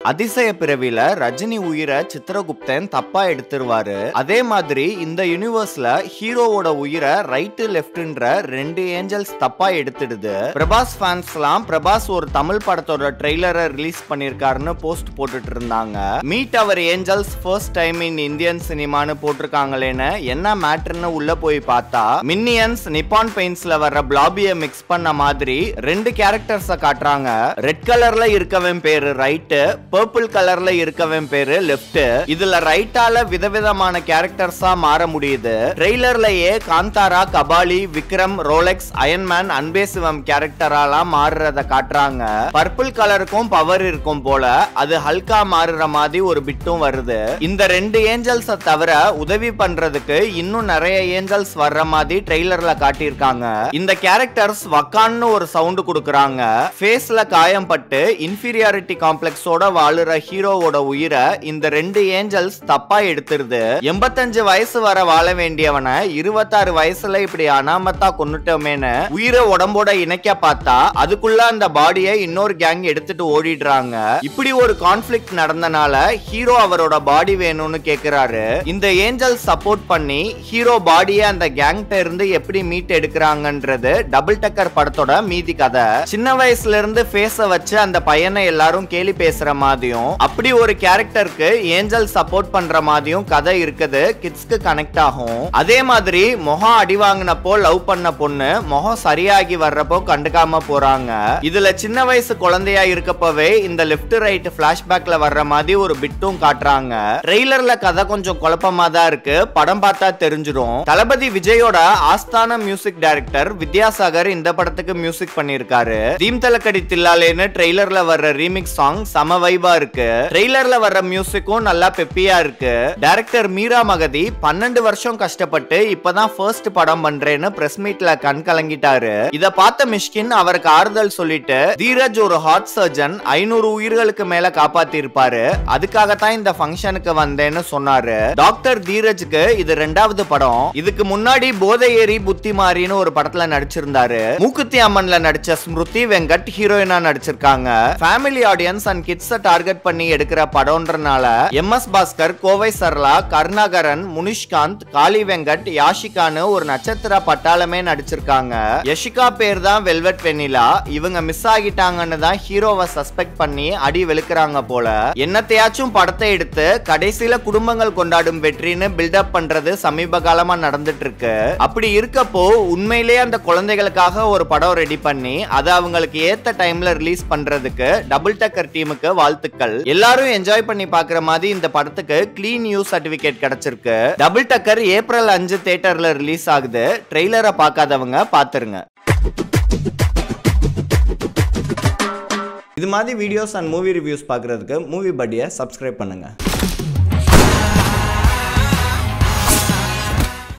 அதிசய பிறவில ரஜினி உயிரை சித்திரகுப்தன் தப்பா எடுத்துருவாரு அதே மாதிரி இந்த யூனிவர்ஸ்ல ஹீரோவோட உயிரை ரைட்டு லெஃப்ட்ன்ற ரெண்டு ஏஞ்சல்ஸ் தப்பா எடுத்துடுது பிரபாஸ் ஃபேன்ஸ்லாம் பிரபாஸ் ஒரு தமிழ் படத்தோட ட்ரெய்லரை ரிலீஸ் பண்ணிருக்காருன்னு போஸ்ட் போட்டுட்டு இருந்தாங்க meet our angels first time in Indian சினிமான்னு போட்டிருக்காங்களேன்னு என்ன மேட்ருன்னு உள்ள போய் பார்த்தா மின்னியன்ஸ் நிப்பான் பெயிண்ட்ஸ்ல வர்ற பிளாபிய மிக்ஸ் பண்ண மாதிரி ரெண்டு கேரக்டர்ஸ காட்டுறாங்க ரெட் கலர்ல இருக்கவன் பேரு ரைட்டு பர்பிள் கலர்ல இருக்கவன் பேரு லெஃப்ட் இதுல ரைட்டால விதவிதமான கேரக்டர்ஸா மாற முடியுது ட்ரெய்லர்லயே காந்தாரா கபாலி விக்ரம் ரோலெக்ஸ் அயன்மேன் அன்பே சிவம் கேரக்டராலாம் மாறுறத காட்டுறாங்க பர்பிள் கலருக்கும் பவர் இருக்கும் போல அது ஹல்கா மாறுற மாதிரி ஒரு பிட்டும் வருது இந்த ரெண்டு ஏஞ்சல்ஸ தவிர உதவி பண்றதுக்கு இன்னும் நிறைய ஏஞ்சல்ஸ் வர்ற மாதிரி ட்ரெய்லர்ல காட்டியிருக்காங்க இந்த கேரக்டர்ஸ் வக்கான்னு ஒரு சவுண்ட் கொடுக்கறாங்க ஃபேஸ்ல காயம் பட்டு இன்ஃபீரியாரிட்டி காம்ப்ளெக்ஸோட வாழுற ஹீரோவோட உயிரை இந்த ரெண்டு ஏஞ்சல்ஸ் தப்பா எடுத்துருது எண்பத்தஞ்சு வயசு வர வாழ வேண்டியவனை இருபத்தாறு வயசுல இப்படி அனாமத்தா கொன்னுட்டோமேன்னு உயிரை உடம்போட இணைக்க பார்த்தா அதுக்குள்ள அந்த பாடியை இன்னொரு கேங் எடுத்துட்டு ஓடிடுறாங்க இப்படி ஒரு கான்ஃபிளிக்ட் நடந்தனால ஹீரோ அவரோட பாடி வேணும்னு கேக்குறாரு இந்த ஏஞ்சல் சப்போர்ட் பண்ணி ஹீரோ பாடியை அந்த கேங்ட்ட இருந்து எப்படி மீட் எடுக்கிறாங்கன்றது டபுள் டக்கர் படத்தோட மீதி கதை சின்ன வயசுல இருந்து ஃபேஸ வச்சு அந்த பையனை எல்லாரும் கேலி பேசுற மாதிரியும் அப்படி ஒரு கேரக்டருக்கு ஏஞ்சல் சப்போர்ட் பண்ற மாதிரியும் கதை இருக்குது கிட்ஸ்க்கு கனெக்ட் ஆகும் அதே மாதிரி முகம் அடி வாங்கினப்போ லவ் பண்ண பொண்ணு முகம் சரியாகி வர்றப்போ கண்டுக்காம போறாங்க இதுல சின்ன வயசு குழந்தையா இருக்கப்பவே இந்த லெஃப்ட் ரைட் பிளாஷ்பேக்ல வர்ற மாதிரி ஒரு பிட்டும் காட்டுறாங்க ட்ரெய்லர்ல கதை கொஞ்சம் குழப்பமா தான் இருக்கு படம் பார்த்தா தெரிஞ்சிடும் தளபதி விஜயோட ஆஸ்தான மியூசிக் டைரக்டர் வித்யாசாகர் இந்த படத்துக்கு மியூசிக் பண்ணிருக்காரு தீம் தலக்கடி தில்லாலேன்னு ட்ரெய்லர்ல வர்ற ரீமிக்ஸ் சாங் சம வைபா இருக்கு ட்ரெய்லர்ல வர்ற மியூசிக்கும் நல்லா பெப்பியா இருக்கு டைரக்டர் மீரா மகதி பன்னெண்டு வருஷம் கஷ்டப்பட்டு இப்பதான் ஃபர்ஸ்ட் படம் பண்றேன்னு பிரஸ் மீட்ல கண் கலங்கிட்டாரு இத பார்த்த மிஷ்கின் அவருக்கு ஆறுதல் சொல்லிட்டு தீரஜ் ஒரு ஹார்ட் சர்ஜன் ஐநூறு உயிர்களுக்கு மேல காப்பாத்தி இருப்பாரு அதுக்காகத்தான் இந்த ஃபங்க்ஷனுக்கு வந்தேன்னு சொன்னாரு டாக்டர் தீரஜ்க்கு இது ரெண்டாவது படம் இதுக்கு முன்னாடி போதை ஏறி புத்தி மாறின்னு ஒரு படத்துல நடிச்சிருந்தாரு மூக்குத்தி அம்மன்ல நடிச்ச ஸ்மிருதி வெங்கட் ஹீரோயினா நடிச்சிருக்காங்க family audience and kids target பண்ணி எடுக்கிற படம்ன்றனால எம் எஸ் பாஸ்கர் கோவை சர்லா கருணாகரன் முனிஷ்காந்த் காளி வெங்கட் யாஷிகான்னு ஒரு நட்சத்திர பட்டாளமே நடிச்சிருக்காங்க யஷிகா பேர் தான் வெல்வெட் வெனிலா இவங்க மிஸ் ஆகிட்டாங்கன்னு தான் ஹீரோவை சஸ்பெக்ட் பண்ணி அடி வெளுக்கிறாங்க போல என்னத்தையாச்சும் படத்தை எடுத்து கடைசியில குடும்பங்கள் கொண்டாடும் வெற்றின்னு பில்டப் பண்றது சமீப காலமா நடந்துட்டு இருக்கு அப்படி இருக்கப்போ உண்மையிலேயே அந்த குழந்தைகளுக்காக ஒரு படம் ரெடி பண்ணி அதை அவங்களுக்கு ஏத்த டைம்ல ரிலீஸ் பண்றதுக்கு டபுள் டக்கர் டீமுக்கு வாழ்த்துக்கள் எல்லாரும் என்ஜாய் பண்ணி பாக்குற மாதிரி இந்த படத்துக்கு கிளீன் யூ சர்டிபிகேட் கிடைச்சிருக்கு டபுள் டக்கர் ஏப்ரல் அஞ்சு தியேட்டர்ல ரிலீஸ் ஆகுது ட்ரெய்லரை பார்க்காதவங்க பாத்துருங்க இது மாதிரி வீடியோஸ் அண்ட் மூவி ரிவ்யூஸ் பார்க்குறதுக்கு மூவி படியை சப்ஸ்கிரைப் பண்ணுங்கள்